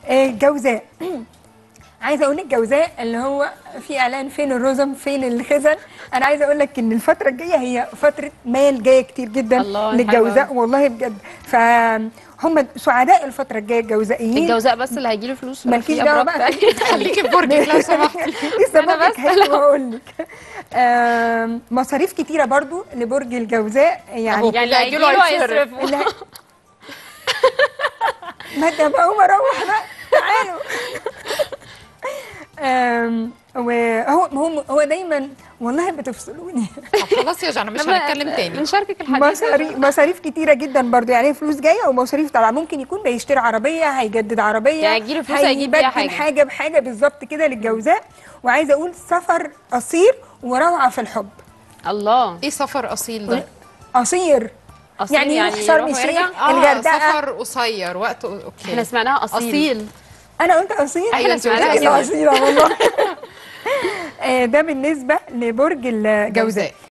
آه، جوزاء عايزه اقول لك جوزاء اللي هو في اعلان فين الرزم فين الخزن انا عايزه اقول لك ان الفتره الجايه هي فتره مال جايه كتير جدا الله، للجوزاء حلوة. والله بجد فهم سعداء الفتره الجايه الجوزائيين الجوزاء بس اللي هيجيله فلوس ولا مالكيش في دعوه أبراج بقى تانية؟ خليكي في برجك لو سمحتي لسه أنا برجك بس حلو هقول لك آم، مصاريف كتيره برضو لبرج الجوزاء يعني يعني اللي هيجيله هيجيله هيتصرف. هيصرفه لا. ما انت بقى هو اروح بقى تعالوا آم، وهو هو هو دايما والله بتفصلوني طب خلاص يا جانا مش هنتكلم تاني بنشاركك الحديث مصاريف مصاريف كتيره جدا برضو يعني فلوس جايه ومصاريف طالعه ممكن يكون بيشتري عربيه هيجدد عربيه يعني هيجيله فلوس هيجيب بيها هيبدل حاجة. حاجه بحاجه بالظبط كده للجوزاء وعايزه اقول سفر قصير وروعه في الحب الله ايه سفر اصيل ده؟ قصير أصيل يعني, يعني يعني شرم يروح الشيخ ويرجع؟ اه الغردقه سفر قصير وقت اوكي احنا سمعناها اصيل اصيل انا قلت اصيل احنا انت سمعناها قلتي أنا أصيل. اصيله والله آه، ده بالنسبه لبرج الجوزاء جوزاء.